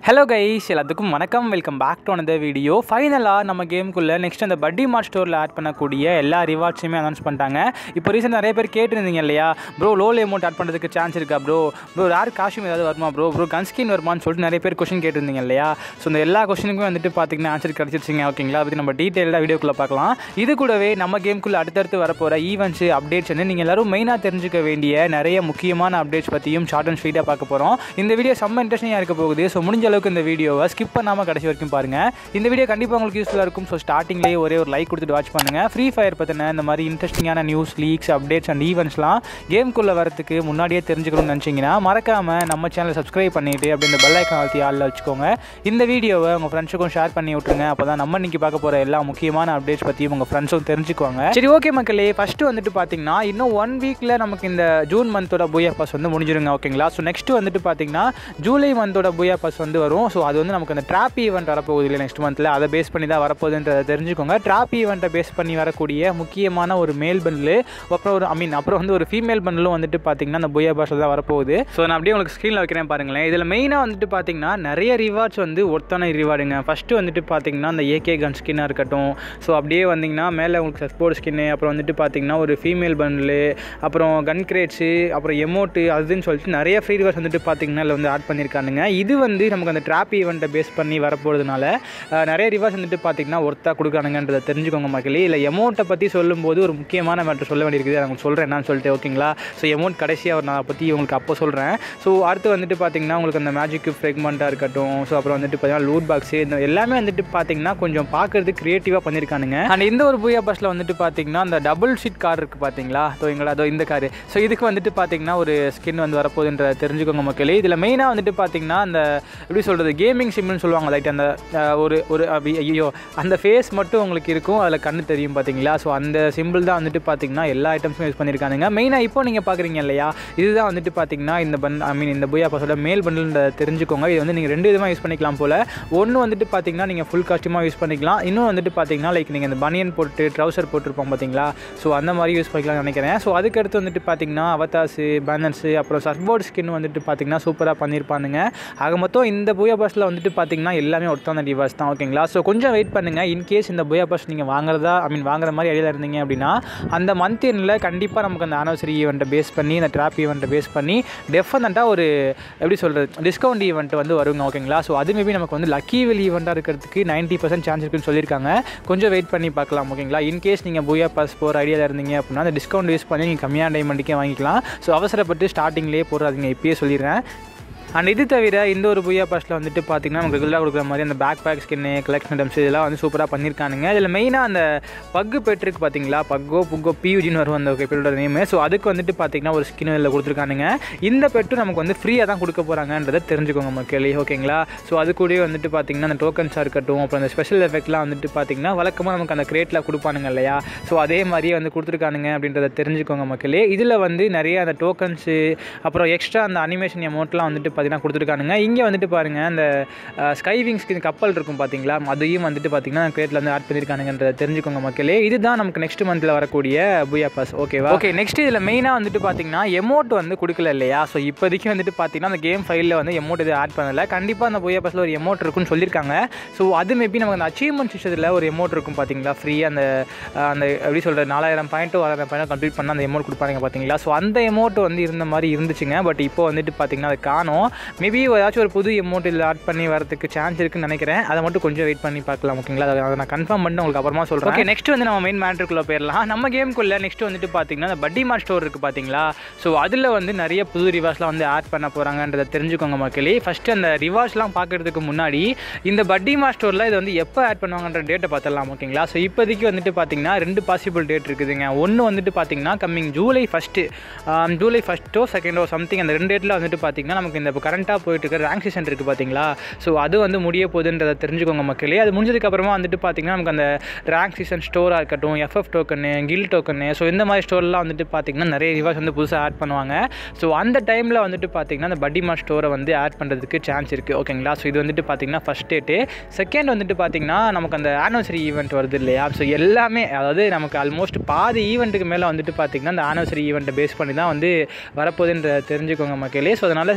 Hello guys எல்லாத்துக்கும் வணக்கம் welcome back to another video ஃபைனலாக நம்ம கேமுக்குள்ளே நெக்ஸ்ட் அந்த பட்டி மார்ட் ஸ்டோரில் ஆட் பண்ணக்கூடிய எல்லா ரிவார்ட்ஸுமே அனௌன்ஸ் பண்ணிட்டாங்க இப்போ ரீசெண்ட் நிறைய பேர் கேட்டிருந்தீங்க இல்லையா ப்ரோ லோல் அமௌண்ட் ஆட் பண்ணுறதுக்கு சான்ஸ் இருக்கா ப்ரோ ப்ரோ ரேர் காஸ்டியூம் ஏதாவது வருமா ப்ரோ ப்ரோ கன் ஸ்கின் வருமான்னு சொல்லிட்டு நிறைய பேர் கொஷின் கேட்டிருந்தீங்க இல்லையா ஸோ இந்த எல்லா கொஷினுக்கும் வந்துட்டு பார்த்தீங்கன்னா ஆன்சர் கிடச்சிருச்சிங்க ஓகேங்களா அதை பற்றி நம்ம டீட்டெயிலாக வீடியோக்குள்ளே பார்க்கலாம் இது கூடவே நம்ம கேமுக்குள்ளே அடுத்தடுத்து வரப்போகிற ஈவெண்ட்ஸ் அப்டேட்ஸ் வந்து நீங்கள் எல்லாரும் மெயினாக தெரிஞ்சுக்க வேண்டிய நிறைய முக்கியமான அப்டேட்ஸ் பற்றியும் ஷார்ட் அண்ட் ஸ்வீட்டாக பார்க்க போகிறோம் இந்த வீடியோ செம்ம இன்ட்ரெஸ்டிங்காக இருக்க போகுது ஸோ முடிஞ்ச அளவுக்கு இந்த வீடியோவை ஸ்கிப் பண்ணாமல் கடைசி வரைக்கும் பாருங்கள் இந்த வீடியோ கண்டிப்பாக உங்களுக்கு யூஸ்ஃபுல்லாக இருக்கும் ஸோ ஸ்டார்டிங்லேயே ஒரே ஒரு லைக் கொடுத்துட்டு வாட்ச் பண்ணுங்கள் ஃப்ரீ ஃபயர் பற்றின இந்த மாதிரி இன்ட்ரெஸ்டிங்கான நியூஸ் லீக்ஸ் அப்டேட்ஸ் அண்ட் ஈவெண்ட்ஸ்லாம் கேம்குள்ளே வரதுக்கு முன்னாடியே தெரிஞ்சுக்கணும்னு நினச்சிங்கன்னா மறக்காமல் நம்ம சேனலை சப்ஸ்கிரைப் பண்ணிவிட்டு அப்படி இந்த பெல் ஐக்கான் அழுத்தி ஆளில் வச்சுக்கோங்க இந்த வீடியோவை உங்கள் ஃப்ரெண்ட்ஸுக்கும் ஷேர் பண்ணி விட்ருங்க அப்போ தான் நம்ம இன்னைக்கு பார்க்க போகிற எல்லா முக்கியமான அப்டேட்ஸ் பற்றியும் உங்கள் ஃப்ரெண்ட்ஸும் தெரிஞ்சுக்குவாங்க சரி ஓகே மக்களே ஃபஸ்ட்டு வந்துட்டு பார்த்தீங்கன்னா இன்னும் ஒன் வீக்கில் நமக்கு இந்த ஜூன் மந்தோட பூயா பாஸ் வந்து முடிஞ்சிருங்க ஓகேங்களா ஸோ நெக்ஸ்ட்டு வந்துட்டு பார்த்தீங்கன்னா ஜூலை மந்தோட பூயா பாஸ் வந்து வரும் ஸோ அது வந்து நமக்கு அந்த ட்ராப் ஈவெண்ட் வரப்போகுது இல்லை நெக்ஸ்ட் மந்தில் அதை பேஸ் பண்ணி தான் வரப்போகுதுன்றதை தெரிஞ்சுக்கோங்க ட்ராப் ஈவெண்ட்டை பேஸ் பண்ணி வரக்கூடிய முக்கியமான ஒரு மேல் பண்டில் அப்புறம் ஒரு ஐ மீன் அப்புறம் வந்து ஒரு ஃபீமேல் பண்டிலும் வந்துட்டு பார்த்தீங்கன்னா அந்த பூயா பாஸில் தான் வரப்போகுது ஸோ நான் அப்படியே உங்களுக்கு ஸ்க்ரீனில் வைக்கிறேன் பாருங்களேன் இதில் மெயினாக வந்துட்டு பார்த்தீங்கன்னா நிறைய ரிவார்ட்ஸ் வந்து ஒருத்தான ரிவார்டுங்க ஃபஸ்ட்டு வந்துட்டு பார்த்தீங்கன்னா அந்த ஏகே கன் ஸ்கின்னாக இருக்கட்டும் ஸோ அப்படியே வந்தீங்கன்னா மேலே உங்களுக்கு சஸ்போர்ட் ஸ்கின்னு அப்புறம் வந்துட்டு பார்த்தீங்கன்னா ஒரு ஃபீமேல் பண்டில் அப்புறம் கன் கிரேட்ஸு அப்புறம் எமோட்டு அதுன்னு சொல்லிட்டு நிறைய ஃப்ரீ ரிவார்ட்ஸ் வந்துட்டு பார்த்தீங்கன்னா இதில் வந்து ஆட் பண்ணியிருக்கானுங்க இது வந்து நமக்கு அந்த ட்ராப் ஈவெண்ட்டை பேஸ் பண்ணி வரப்போகிறதுனால அஹ், நிறைய ரிவார்ட்ஸ் வந்துட்டு பார்த்தீங்கன்னா ஒர்த்தாக கொடுக்குறானுங்கன்றதை தெரிஞ்சுக்கோங்க மக்களே இல்லை எமௌண்ட்டை பற்றி சொல்லும்போது ஒரு முக்கியமான மேட்டர் சொல்ல வேண்டியிருக்குது அதை உங்களுக்கு சொல்கிறேன் என்னன்னு சொல்லிட்டு ஓகேங்களா ஸோ எமௌண்ட் கடைசியாக ஒரு நான் பற்றி உங்களுக்கு அப்போ சொல்கிறேன் ஸோ அடுத்து வந்துட்டு பார்த்தீங்கன்னா உங்களுக்கு அந்த மேஜிக் ஃப்ரெக்மெண்ட்டாக இருக்கட்டும் ஸோ அப்புறம் வந்துட்டு பார்த்தீங்கன்னா லூட் பாக்ஸு இந்த எல்லாமே வந்துட்டு பார்த்தீங்கன்னா கொஞ்சம் பார்க்குறது க்ரியேட்டிவாக பண்ணியிருக்கானுங்க அண்ட் இந்த ஒரு பூயா பஸ்ஸில் வந்துட்டு பார்த்தீங்கன்னா அந்த டபுள் ஷீட் கார் இருக்குது பார்த்தீங்களா அதோ எங்களா அதோ இந்த காரு ஸோ இதுக்கு வந்துட்டு பார்த்தீங்கன்னா ஒரு ஸ்கின் வந்து வரப்போகுதுன்ற தெரிஞ்சுக்கோங்க மக்களே இதில் மெயினாக வந்துட்டு பார்த்தீங்கன்னா அந்த எப்படி சொல்கிறது கேமிங் சிம்னு சொல்லுவாங்க லைட் அந்த அஹ், ஒரு ஒரு அப்படி- ஐயோ அந்த ஃபேஸ் மட்டும் உங்களுக்கு இருக்கும் அதில் கண்ணு தெரியும் பார்த்தீங்களா ஸோ அந்த சிம்பிள் தான் வந்துட்டு பார்த்தீங்கன்னா எல்லா ஐட்டம்ஸும் யூஸ் பண்ணியிருக்கானுங்க மெயினாக இப்போ நீங்கள் பார்க்குறீங்க இல்லையா இதுதான் வந்துட்டு பார்த்தீங்கன்னா இந்த பன் ஐ மீன் இந்த புயா பாஸோட மேல் பண்டில் தெரிஞ்சுக்கோங்க இது வந்து நீங்கள் ரெண்டு விதமாக யூஸ் பண்ணிக்கலாம் போல் ஒன்று வந்துட்டு பார்த்தீங்கன்னா நீங்கள் ஃபுல் காஸ்டியூமாக யூஸ் பண்ணிக்கலாம் இன்னும் வந்துட்டு பார்த்தீங்கன்னா லைக் நீங்கள் இந்த பனியன் போட்டு ட்ரௌசர் போட்டிருப்போம் பார்த்தீங்களா ஸோ அந்த மாதிரி யூஸ் பண்ணிக்கலாம்னு நினைக்கிறேன் ஸோ அதுக்கடுத்து வந்துட்டு பார்த்தீங்கன்னா அவதாஸு பேனர்ஸு அப்புறம் சர்போர்ட் ஸ்கின் வந்துட்டு பார்த்தீங்கன்னா சூப்பராக பண்ணியிருப்பானுங்க ஆக மொத்தம் இந்த புயா பாஸில் வந்துட்டு பார்த்தீங்கன்னா எல்லாமே ஒருத்தான டிவாஸ் தான் ஓகேங்களா ஸோ கொஞ்சம் வெயிட் பண்ணுங்கள் இன்கேஸ் இந்த புயா பாஸ் நீங்கள் வாங்குறதா ஐ மீன் வாங்குற மாதிரி ஐடியா இருந்தீங்க அப்படின்னா அந்த மந்த் எண்ணில் கண்டிப்பாக நமக்கு அந்த ஆனிவர்சரி ஈவெண்ட்டை பேஸ் பண்ணி இந்த ட்ராப் ஈவெண்ட்டை பேஸ் பண்ணி டெஃபினட்டாக ஒரு எப்படி சொல்கிறது டிஸ்கவுண்ட் ஈவெண்ட் வந்து வருங்க ஓகேங்களா ஸோ அது மேபி நமக்கு வந்து லக்கி வெல் ஈவெண்ட்டாக இருக்கிறதுக்கு 90% பர்சன்ட் சான்ஸ் இருக்குன்னு சொல்லியிருக்காங்க கொஞ்சம் வெயிட் பண்ணி பார்க்கலாம் ஓகேங்களா இன்கேஸ் நீங்கள் பூயா பாஸ் போகிற ஐடியாவில் இருந்தீங்க அப்படின்னா அந்த டிஸ்கவுண்ட் யூஸ் பண்ணி நீங்கள் கம்மியான டைமண்டுக்கே வாங்கிக்கலாம் ஸோ அவசரப்பட்டு ஸ்டார்டிங்லேயே போடுறாதீங்க இப்பயே சொல்லிடுறேன் அண்ட் இது தவிர இந்த ஒரு புயா பாஸில் வந்துட்டு பார்த்தீங்கன்னா நமக்கு ரெகுலராக கொடுக்குற மாதிரி அந்த பேக் பேக் ஸ்கின்னு கலெக்ஷன் ஐட்டம்ஸ் இதெல்லாம் வந்து சூப்பராக பண்ணியிருக்கானுங்க இதில் மெயினாக அந்த பக்கு பெட்ருக்கு பார்த்தீங்களா பக்கோ புக்கோ பியூஜின்னு வரும் அந்த பெட்டோட நேமு ஸோ அதுக்கு வந்துட்டு பார்த்தீங்கன்னா ஒரு ஸ்கின் இதில் கொடுத்துருக்கானுங்க இந்த பெட்டு நமக்கு வந்து ஃப்ரீயாக தான் கொடுக்க போகிறாங்கன்றதை தெரிஞ்சுக்கோங்க மக்களே ஓகேங்களா ஸோ அது கூடயே வந்துட்டு பார்த்தீங்கன்னா அந்த டோக்கன்ஸாக இருக்கட்டும் அப்புறம் அந்த ஸ்பெஷல் எஃபெக்ட்லாம் வந்துட்டு பார்த்தீங்கன்னா வழக்கமாக நமக்கு அந்த கிரேட்டில் கொடுப்பானுங்க இல்லையா ஸோ அதே மாதிரியே வந்து கொடுத்துருக்கானுங்க அப்படின்றத தெரிஞ்சுக்கோங்க மக்களே இதில் வந்து நிறைய அந்த டோக்கன்ஸு அப்புறம் எக்ஸ்ட்ரா அந்த அனிமேஷன் அமௌண்ட்லாம் வந்துட்டு பார்த்தீங்கன்னா கொடுத்துருக்கானுங்க இங்கே வந்துட்டு பாருங்கள் அந்த ஸ்கை விங்ஸ்க்கு கப்பல் இருக்கும் பார்த்தீங்களா அதையும் வந்துட்டு பார்த்தீங்கன்னா கிரேட்டில் வந்து ஆட் பண்ணியிருக்கானுங்கன்றத தெரிஞ்சுக்கோங்க மக்களே இதுதான் நமக்கு நெக்ஸ்ட் மந்தில் வரக்கூடிய புயா பாஸ் ஓகேவா ஓகே நெக்ஸ்ட் இதில் மெயினாக வந்துட்டு பார்த்தீங்கன்னா எமௌண்ட் வந்து கொடுக்கல இல்லையா ஸோ இப்போதைக்கு வந்துட்டு பார்த்தீங்கன்னா அந்த கேம் ஃபைலில் வந்து எமௌண்ட் இது ஆட் பண்ணல கண்டிப்பாக அந்த புயா பாஸில் ஒரு எமௌண்ட் இருக்குன்னு சொல்லியிருக்காங்க ஸோ அது மேபி நமக்கு அந்த அச்சீவ்மெண்ட் சிஸ்டத்தில் ஒரு எமௌண்ட் இருக்கும் பார்த்தீங்களா ஃப்ரீயாக அந்த அஹ், அந்த எப்படி சொல்கிறது நாலாயிரம் பாயிண்ட்டோ ஆறாயிரம் பாயிண்ட் கம்ப்ளீட் பண்ணால் அந்த எமௌண்ட் கொடுப்பாங்க பார்த்தீங்களா ஸோ அந்த எமௌண்ட் வந்து இருந்த மாதிரி இருந்துச்சுங்க பட் இப்போ வந்துட்டு பார்த்தீங்கன்னா அது காணும் மேபி ஏதாச்சும் ஒரு புது எமௌண்ட் இதில் ஆட் பண்ணி வரதுக்கு சான்ஸ் இருக்குன்னு நினைக்கிறேன் அதை மட்டும் கொஞ்சம் வெயிட் பண்ணி பார்க்கலாம் ஓகேங்களா அதை அதை நான் கன்ஃபார்ம் பண்ணி உங்களுக்கு அப்புறமா சொல்கிறேன் ஓகே நெக்ஸ்ட் வந்து நம்ம மெயின் மேட்ருக்குள்ளே போயிடலாம் நம்ம கேமுக்குள்ளே நெக்ஸ்ட் வந்துட்டு பார்த்தீங்கன்னா அந்த பட்டி மார்ட் ஸ்டோர் இருக்குது பார்த்தீங்களா ஸோ அதில் வந்து நிறைய புது ரிவார்ஸ்லாம் வந்து ஆட் பண்ண போகிறாங்கன்றதை தெரிஞ்சுக்கோங்க மக்களே ஃபஸ்ட்டு அந்த ரிவார்ஸ்லாம் பார்க்கறதுக்கு முன்னாடி இந்த பட்டி மார்ட் ஸ்டோரில் இது வந்து எப்போ ஆட் பண்ணுவாங்கன்ற டேட்டை பார்த்துடலாம் ஓகேங்களா ஸோ இப்போதைக்கு வந்துட்டு பார்த்தீங்கன்னா ரெண்டு பாசிபிள் டேட் இருக்குதுங்க ஒன்று வந்துட்டு பார்த்தீங்கன்னா கம்மிங் ஜூலை ஃபஸ்ட்டு ஜூலை ஃபஸ்ட்டோ செகண்டோ சம்திங் அந்த ரெண்டு டேட்டில் வந்துட்டு பார்த்தீங்கன்னா நமக்கு இந்த இப்போ கரண்ட்டாக போயிட்டு இருக்க ரேங்க் சீசன் இருக்குது பார்த்தீங்களா ஸோ அது வந்து முடிய போகுதுன்றதை தெரிஞ்சுக்கோங்க மக்களே அது முடிஞ்சதுக்கப்புறமா வந்துட்டு பார்த்தீங்கன்னா நமக்கு அந்த ரேங்க் சீசன் ஸ்டோராக இருக்கட்டும் FF token kill token so இந்த மாதிரி ஸ்டோர்லாம் வந்துட்டு பார்த்தீங்கன்னா நிறைய ரிவார்ஸ் வந்து புதுசாக ஆட் பண்ணுவாங்க ஸோ அந்த டைமில் வந்துட்டு பார்த்தீங்கன்னா அந்த பட்டிமா ஸ்டோரை வந்து ஆட் பண்ணுறதுக்கு சான்ஸ் இருக்குது ஓகேங்களா ஸோ இது வந்துட்டு பார்த்தீங்கன்னா ஃபஸ்ட் டேட்டு செகண்ட் வந்துட்டு பார்த்தீங்கன்னா நமக்கு அந்த ஆனிவர்சரி ஈவெண்ட் வருது இல்லையா ஸோ எல்லாமே அதாவது நமக்கு ஆல்மோஸ்ட் பாதி ஈவெண்ட்டுக்கு மேலே வந்துட்டு பார்த்தீங்கன்னா அந்த ஆனிவர்சரி ஈவெண்ட்டை பேஸ் பண்ணி தான் வந்து வரப்போகுதுன்ற தெரிஞ்சுக்கோங்க மக்களே ஸோ அதனால் சிக்ஸ்த்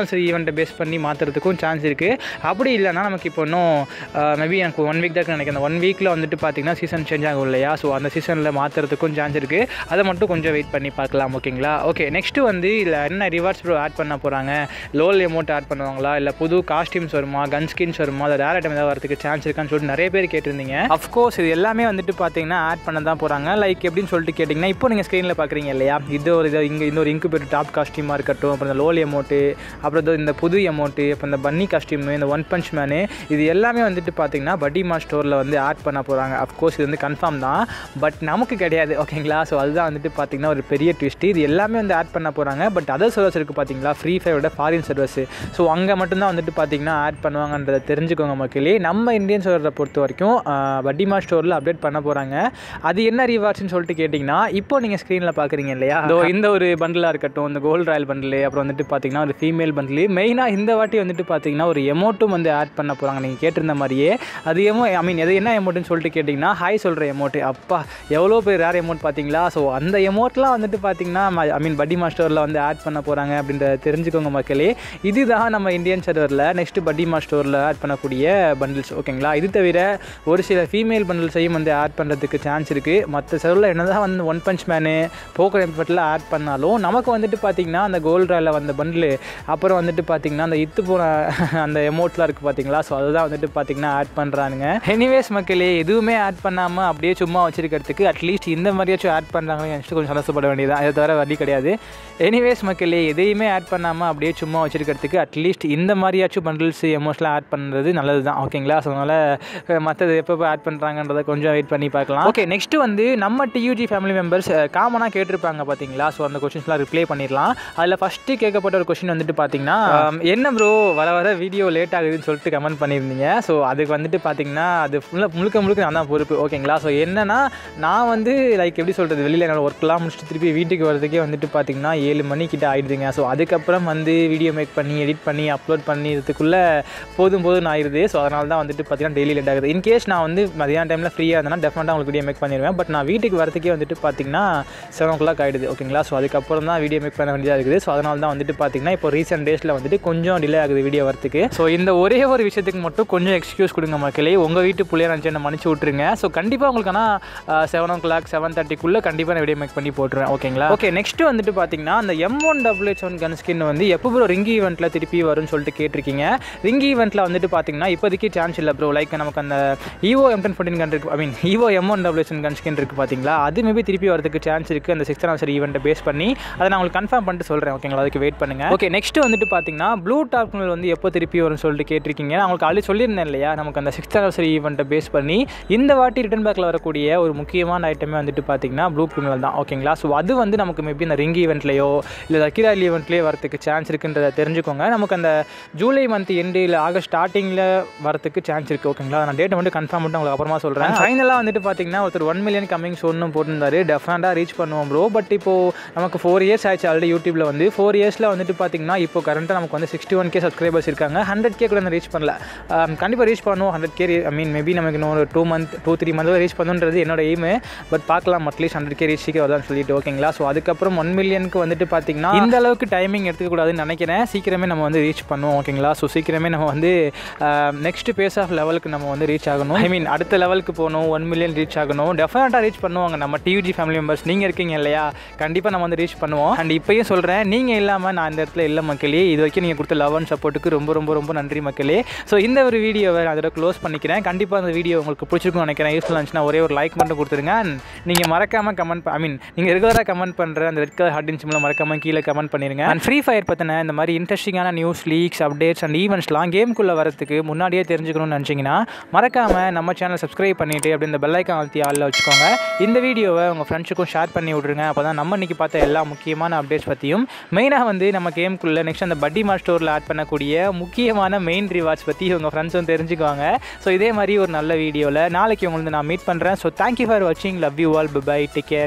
ஆனிவர்சரி ஈவெண்ட்டை பேஸ் பண்ணி மாற்றுறதுக்கும் சான்ஸ் இருக்குது அப்படி இல்லைன்னா நமக்கு இப்போ இன்னும் மேபி எனக்கு ஒன் வீக் தான் நினைக்கிறேன் அந்த ஒன் வீக்கில் வந்துட்டு பார்த்தீங்கன்னா சீசன் சேஞ்ச் ஆகும் இல்லையா ஸோ அந்த சீசனில் மாற்றுறதுக்கும் சான்ஸ் இருக்குது அதை மட்டும் கொஞ்சம் வெயிட் பண்ணி பார்க்கலாம் ஓகேங்களா ஓகே நெக்ஸ்ட்டு வந்து இதில் என்ன ரிவார்ட்ஸ் ப்ரோ ஆட் பண்ண போகிறாங்க லோல் அமௌண்ட் ஆட் பண்ணுவாங்களா இல்லை புது காஸ்டியூம்ஸ் வருமா கன் ஸ்கின்ஸ் வருமா அதை ரேர் ஐட்டம் ஏதாவது வரதுக்கு சான்ஸ் இருக்கான்னு சொல்லிட்டு நிறைய பேர் கேட்டிருந்தீங்க அஃப்கோர்ஸ் இது எல்லாமே வந்துட்டு பார்த்தீங்கன்னா ஆட் பண்ண தான் போகிறாங்க லைக் எப்படின்னு சொல்லிட்டு கேட்டிங்கன்னா இப்போ நீங்கள் ஸ்க்ரீனில் பார்க்குறீங்க இல்லையா இது ஒரு இது இங்கே இந்த ஒரு இன்குபேட்டர் டாப் காஸ்டியூமாக இருக்கட்டும் அப்புறம் இந்த லோல் அமௌண்ட்டு அப்புறம் இதோ இந்த புது அமௌண்ட்டு அப்புறம் இந்த பன்னி காஸ்டியூமு இந்த ஒன் பஞ்ச் மேனு இது எல்லாமே வந்துட்டு பார்த்தீங்கன்னா பட்டி மா ஸ்டோரில் வந்து ஆட் பண்ண போகிறாங்க அஃப்கோர்ஸ் இது வந்து கன்ஃபார்ம் தான் பட் நமக்கு கிடையாது ஓகேங்களா ஸோ அதுதான் வந்துட்டு பார்த்தீங்கன்னா ஒரு பெரிய ட்விஸ்ட் இது எல்லாமே வந்து ஆட் பண்ண போகிறாங்க பட் அதர் சர்வர்ஸ் இருக்குது பார்த்தீங்களா ஃப்ரீ ஃபயரோட ஃபாரின் சர்வர்ஸ் ஸோ அங்கே மட்டும்தான் வந்துட்டு பார்த்தீங்கன்னா ஆட் பண்ணுவாங்கன்றதை தெரிஞ்சுக்கோங்க மக்களே நம்ம இந்தியன் சர்வரை பொறுத்த வரைக்கும் பட்டிமா ஸ்டோரில் அப்டேட் பண்ண போகிறாங்க அது என்ன ரிவார்ட்ஸ்னு சொல்லிட்டு கேட்டிங்கன்னா இப்போ நீங்கள் ஸ்க்ரீனில் பார்க்குறீங்க இல்லையா இதோ இந்த ஒரு பண்டிலாக இருக்கட்டும் இந்த கோல்டு ராயல் பண்டில் அப்புறம் வந்துட்டு பார்த்தீங்கன்னா ஒரு ஃபீமேல் பண்டில் மெயினாக இந்த வாட்டி வந்துட்டு பார்த்தீங்கன்னா ஒரு எமௌண்ட்டும் வந்து ஆட் பண்ண போகிறாங்க நீங்கள் கேட்டிருந்த மாதிரியே அது எமோ ஐ மீன் எது என்ன எமௌண்ட்னு சொல்லிட்டு கேட்டிங்கன்னா ஹாய் சொல்கிற எமௌண்ட் அப்பா எவ்வளோ பேர் ரேர் எமௌண்ட் பார்த்தீங்களா ஸோ அந்த எமௌண்ட்லாம் வந்துட்டு பார்த்தீங்கன்னா ஐ மீன் பட்டி மாஸ்டரில் வந்து ஆட் பண்ண போகிறாங்க அப்படின்றத தெரிஞ்சுக்கோங்க மக்களே இதுதான் நம்ம இந்தியன் சர்வரில் நெக்ஸ்ட் பட்டி மாஸ்டரில் ஆட் பண்ணக்கூடிய பண்டில்ஸ் ஓகேங்களா இது தவிர ஒரு சில ஃபீமேல் பண்டில்ஸையும் வந்து ஆட் பண்ணுறதுக்கு சான்ஸ் இருக்குது மற்ற சர்வரில் என்ன தான் வந்து ஒன் பஞ்ச் மேனு போக்கர் எம்பட்டில் ஆட் பண்ணாலும் நமக்கு வந்துட்டு பார்த்தீங்கன்னா அந்த கோல்ட் ராயில் வந்த பண்டில் அப்புறம் வந்துட்டு பார்த்தீங்கன்னா அந்த இத்து போன அந்த எமௌண்ட்லாம் இருக்குது பார்த்தீங்களா ஸோ அதுதான் வந்துட்டு பார்த்தீங்கன்னா ஆட் பண்ணுறானுங்க எனிவேஸ் மக்களே எதுவுமே ஆட் பண்ணாமல் அப்படியே சும்மா வச்சிருக்கிறதுக்கு அட்லீஸ்ட் இந்த மாதிரியாச்சும் ஆட் பண்ணுறாங்கன்னு நினச்சிட்டு கொஞ்சம் சந்தோஷப்பட வேண்டியதான் அதை தவிர வழி கிடையாது எனிவேஸ் மக்களே எதையுமே ஆட் பண்ணாமல் அப்படியே சும்மா வச்சிருக்கிறதுக்கு அட்லீஸ்ட் இந்த மாதிரியாச்சும் பண்டில்ஸ் எமோஷனலாக ஆட் பண்ணுறது நல்லது தான் ஓகேங்களா ஸோ அதனால் மற்றது எப்போ ஆட் பண்ணுறாங்கன்றதை கொஞ்சம் வெயிட் பண்ணி பார்க்கலாம் ஓகே நெக்ஸ்ட் வந்து நம்ம டியூஜி ஃபேமிலி மெம்பர்ஸ் காமனாக கேட்டிருப்பாங்க பார்த்தீங்களா ஸோ அந்த கொஷின்ஸ்லாம் ரிப்ளை பண்ணிடலாம் அதில் ஃபஸ்ட்டு கேட்கப்பட்ட ஒரு கொஷின் வந்துட்டு பார்த்தீங்கன்னா என்ன ப்ரோ வர வர வீடியோ லேட் ஆகுதுன்னு சொல்லிட்டு கமெண்ட் பண்ணியிருந்தீங்க ஸோ அதுக்கு வந்துட்டு பார்த்தீங்கன்னா அது ஃபுல்லாக முழுக்க முழுக்க நான் தான் பொறுப்பு ஓகேங்களா ஸோ என்னன்னா நான் வந்து லைக் எப்படி சொல்கிறது வெளியில் என்னோட ஒர்க்லாம் முடிச்சுட்டு திருப்பி வீட்டுக்கு வரதுக்கே வந்துட்டு பார்த்தீங்கன்னா ஏழு மணிக்கிட்ட ஆயிடுதுங்க ஸோ அதுக்கப்புறம் வந்து வீடியோ மேக் பண்ணி எடிட் பண்ணி அப்லோட் பண்ணிறதுக்குள்ளே போதும் போதும் ஆயிடுது ஸோ அதனால தான் வந்துட்டு பார்த்தீங்கன்னா டெய்லி லேட் ஆகுது இன்கேஸ் நான் வந்து மதியான டைமில் ஃப்ரீயாக இருந்தேன்னா டெஃபினட்டாக உங்களுக்கு வீடியோ மேக் பண்ணிடுவேன் பட் நான் வீட்டுக்கு வரதுக்கே வந்துட்டு பார்த்தீங்கன்னா செவன் ஓ கிளாக் ஆகிடுது ஓகேங்களா ஸோ அதுக்கப்புறம் தான் வீடியோ மேக் பண்ண வேண்டியதாக இருக்குது ஸோ அதனால தான் வந்துட்டு பார்த்தீங்கன்னா இப்போ ரீசெண்ட் டேஸில் வந்துட்டு கொஞ்சம் டிலே ஆகுது வீடியோ வரத்துக்கு ஸோ இந்த ஒரே ஒரு விஷயத்துக்கு மட்டும் கொஞ்சம் எக்ஸ்கியூஸ் கொடுங்க மக்களே உங்கள் வீட்டு பிள்ளைய நினச்சி என்ன மன்னிச்சு விட்ருங்க ஸோ கண்டிப்பாக உங்களுக்கு ஆனால் செவன் ஓ கிளாக் செவன் தேர்ட்டிக்குள்ளே கண்டிப்பாக நான் வீடியோ மேக் பண்ணி போட்டுருவேன் ஓகேங்களா ஓகே நெக்ஸ்ட் வந்துட்டு பார்த்தீங்கன்னா அந்த M one double H one gun skin வந்து எப்போ ப்ரோ ரிங்கி ஈவெண்ட்டில் திருப்பி வரும்னு சொல்லிட்டு கேட்டிருக்கீங்க ரிங்கி ஈவெண்ட்டில் வந்துட்டு பார்த்தீங்கன்னா இப்போதைக்கு சான்ஸ் இல்லை ப்ரோ லைக் நமக்கு அந்த ஈவோ எம் டென் ஃபோர்டின் கன் இருக்கு I mean evo M one double H one gun skin இருக்குது பார்த்தீங்களா அது மேபி திருப்பி வரதுக்கு சான்ஸ் இருக்குது அந்த சிக்ஸ்த் ஆன்சர் ஈவெண்ட்டை பேஸ் பண்ணி அதை நான் உங்களுக்கு கன்ஃபார்ம் பண்ணிட்டு சொல்கிறேன் ஓகேங்களா அதுக்கு வெயிட் பண்ணுங்கள் ஓகே நெக்ஸ்ட் வந்துட்டு பார்த்தீங்கன்னா ப்ளூ டாப் வந்து எப்போ திருப்பி வரும்னு சொல்லிட்டு கேட்டிருக்கீங்க நான் உங்களுக்கு ஆல்ரெடி சொல்லியிருந்தேன் இல்லையா நமக்கு அந்த சிக்ஸ்த் ஆனிவர்சரி ஈவெண்ட்டை பேஸ் பண்ணி இந்த வாட்டி ரிட்டன் பேக்கில் வரக்கூடிய ஒரு முக்கியமான ஐட்டமே வந்துட்டு பார்த்தீங்கன்னா ப்ளூ கிரிமினல் தான் ஓகேங்களா ஸோ அது வந்து நமக்கு மேபி இந்த ரிங் ஈவெண்ட்லையோ இல்லை தக்கிராலி ஈவெண்ட்லேயே வரதுக்கு சான்ஸ் இருக்குன்றதை தெரிஞ்சுக்கோங்க நமக்கு அந்த ஜூலை மந்த் எண்டு இல்லை ஆகஸ்ட் ஸ்டார்டிங்கில் வரதுக்கு சான்ஸ் இருக்குது ஓகேங்களா நான் டேட்டை வந்து கன்ஃபார்ம் மட்டும் உங்களுக்கு அப்புறமா சொல்கிறேன் ஃபைனலாக வந்துட்டு பார்த்தீங்கன்னா ஒருத்தர் ஒன் மில்லியன் கம்மிங் ஒன்றும் போட்டிருந்தாரு டெஃபினட்டாக ரீச் பண்ணுவோம் ப்ரோ பட் இப்போது நமக்கு ஃபோர் இயர்ஸ் ஆயிடுச்சு ஆல்ரெடி யூடியூப்பில் வந்து ஃபோர் இயர்ஸில் வந்துட்டு பார்த்தீங்கன்னா இப்போ கரண்ட்டாக நமக்கு வந்து சிக்ஸ்டி ஒன் கே சப்ஸ்கிரைபர்ஸ் இருக்காங்க ஹண்ட்ரட் கே கூட ரீச் பண்ணல கண்டிப்பாக ரீச் பண்ணுவோம் hundred K I mean maybe நமக்கு இன்னும் ஒரு டூ மந்த் டூ த்ரீ மந்த்தில் ரீச் பண்ணுன்றது என்னோட எய்மு பட் பார்க்கலாம் அட்லீஸ்ட் ஹண்ட்ரட் கே ரீச் வருதான்னு சொல்லிட்டு ஓகேங்களா ஸோ அதுக்கப்புறம் ஒன் மில்லியனுக்கு வந்துட்டு பார்த்தீங்கன்னா இந்த அளவுக்கு டைமிங் எடுத்துக்கூடாதுன்னு நினைக்கிறேன் சீக்கிரமே நம்ம வந்து ரீச் பண்ணுவோம் ஓகேங்களா ஸோ சீக்கிரமே நம்ம வந்து நெக்ஸ்ட் பேஸ் ஆஃப் லெவலுக்கு நம்ம வந்து ரீச் ஆகணும் ஐ மீன் அடுத்த லெவலுக்கு போகணும் ஒன் மில்லியன் ரீச் ஆகணும் டெஃபினட்டாக ரீச் பண்ணுவாங்க நம்ம டியூஜி ஃபேமிலி மெம்பர்ஸ் நீங்கள் இருக்கீங்க இல்லையா கண்டிப்பாக நம்ம வந்து ரீச் பண்ணுவோம் அண்ட் இப்போயும் சொல்கிறேன் நீங்கள் இல்லாமல் நான் இந்த இடத்துல இல்லை மக்களே இது வரைக்கும் நீங்கள் கொடுத்த லவ் அண்ட் சப்போர்ட்டுக்கு ரொம்ப ரொம்ப ரொம்ப நன்றி மக்களே ஸோ இந்த ஒரு வீடியோவை நான் அதோட க்ளோஸ் பண்ணிக்கிறேன் கண்டிப்பாக அந்த வீடியோ உங்களுக்கு பிடிச்சிருக்கும்னு நினைக்கிறேன் யூஸ்ஃபுல் இருந்துச்சுன்னா ஒரே ஒரு லைக் மட்டும் கொடுத்துருங்க அண்ட் நீங்கள் மறக்காமல் கமெண்ட் ஐ மீன் நீங்கள் ரெகுலராக கமெண்ட் பண்ணுற அந்த ரெட் கலர் ஹார்டின் சிம்மில் மறக்காமல் கீழே கமெண்ட் பண்ணிடுங்க அண்ட் ஃப்ரீ ஃபயர் பற்றின இந்த மாதிரி இன்ட்ரெஸ்டிங்கான நியூஸ் லீக்ஸ் அப்டேட்ஸ் அண்ட் ஈவெண்ட்ஸ்லாம் கேமுக்குள்ளே வரதுக்கு முன்னாடியே தெரிஞ்சுக்கணும்னு நினச்சிங்கன்னா மறக்காமல் நம்ம சேனல் சப்ஸ்கிரைப் பண்ணிவிட்டு அப்படி இந்த பெல்லைக்கான் அழுத்தி ஆளில் வச்சுக்கோங்க இந்த வீடியோவை உங்கள் ஃப்ரெண்ட்ஸுக்கும் ஷேர் பண்ணி விட்ருங்க அப்போ தான் நம்ம இன்றைக்கி பார்த்த எல்லா முக்கியமான அப்டேட்ஸ் பற்றியும் மெயினாக வந்து நம்ம கேமுக்குள்ளே நெக்ஸ்ட் அந்த பட்டி மார் ஸ்டோரில் ஆட் பண்ணக்கூடிய முக்கியமான மெயின் ரிவார்ட்ஸ் பற்றி உங்கள் ஃப்ரெண்ட்ஸும் தெரிஞ்சுக்குவாங்க ஸோ இதே மாதிரி ஒரு நல்ல வீடியோவில் நாளைக்கு உங்களுக்கு நான் மீட் பண்ணுறேன் ஸோ தேங்க்யூ ஃபார் வாட்சிங் love you all bye take care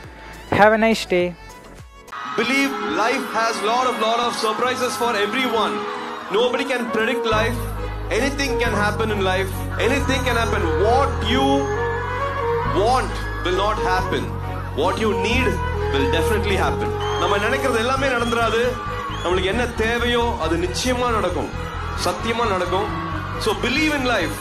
have a nice day Believe life has lot of lot of surprises for everyone. Nobody can predict life. Anything can happen in life. Anything can happen. What you want will not happen. What you need will definitely happen. நம்ம நினைக்கிறது எல்லாமே நடந்துராது நம்மளுக்கு என்ன தேவையோ அது நிச்சயமா நடக்கும் சத்தியமா நடக்கும் ஸோ பிலீவ் இன் லைஃப்